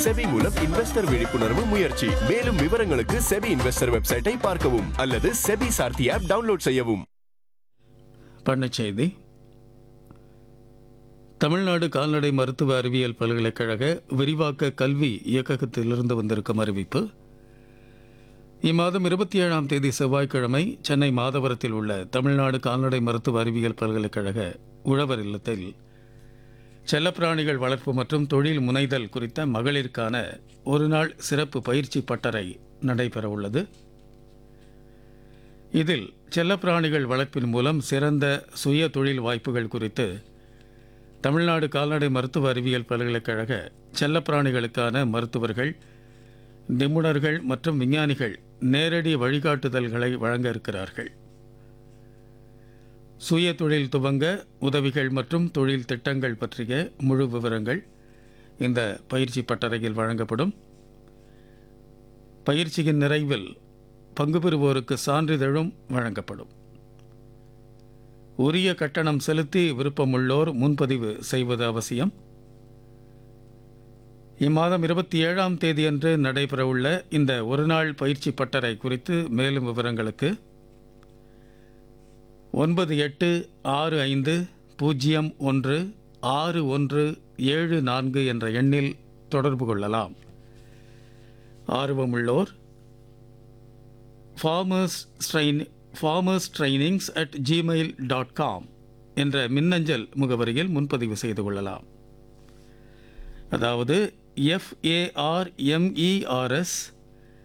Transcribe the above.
SEBI மூலம் investor விழிப்புணர்வு முயற்சி மேலும் விவரங்களுக்கு செபி இன்வெஸ்டர் வெப்சைட்டை பார்க்கவும் அல்லது செபி சார்த்தி ஆப் டவுன்லோட் செய்யவும் பண்ணைச் செய்தி தமிழ்நாடு கால்நடை மருத்துவ அறிவியல் பல்கலைக்கழக விரிவாக்க கல்வி இயக்ககத்திலிருந்து வந்திருக்கும் அறிவிப்பு இம்மாதம் இருபத்தி ஏழாம் தேதி செவ்வாய்க்கிழமை சென்னை மாதவரத்தில் உள்ள தமிழ்நாடு கால்நடை மருத்துவ அறிவியல் பல்கலைக்கழக உழவர் இல்லத்தில் செல்லப்பிராணிகள் வளர்ப்பு மற்றும் தொழில் முனைதல் குறித்த மகளிருக்கான ஒருநாள் சிறப்பு பயிற்சி பட்டறை நடைபெற உள்ளது இதில் செல்லப்பிராணிகள் வளர்ப்பின் மூலம் சிறந்த சுய தொழில் வாய்ப்புகள் குறித்து தமிழ்நாடு கால்நடை மருத்துவ அறிவியல் பல்கலைக்கழக செல்லப்பிராணிகளுக்கான மருத்துவர்கள் நிபுணர்கள் மற்றும் விஞ்ஞானிகள் நேரடி வழிகாட்டுதல்களை வழங்க இருக்கிறார்கள் சுய தொழில் துவங்க உதவிகள் மற்றும் தொழில் திட்டங்கள் பற்றிய முழு விவரங்கள் இந்த பயிற்சி பட்டறையில் வழங்கப்படும் பயிற்சியின் நிறைவில் பங்கு பெறுவோருக்கு சான்றிதழும் வழங்கப்படும் உரிய கட்டணம் செலுத்தி விருப்பமுள்ளோர் முன்பதிவு செய்வது அவசியம் இம்மாதம் இருபத்தி ஏழாம் தேதியன்று நடைபெறவுள்ள இந்த ஒருநாள் பயிற்சி பட்டறை குறித்து மேலும் விவரங்களுக்கு ஒன்பது எட்டு ஆறு ஐந்து பூஜ்ஜியம் ஒன்று ஆறு ஒன்று ஏழு நான்கு என்ற எண்ணில் தொடர்பு கொள்ளலாம் ஆர்வமுள்ளோர் farmers train farmers trainings at Gmail dot com என்ற மின்னஞ்சல் முகவரியில் முன்பதிவு செய்து கொள்ளலாம் அதாவது எஃப்ஏஆர்எம்இஆர்எஸ்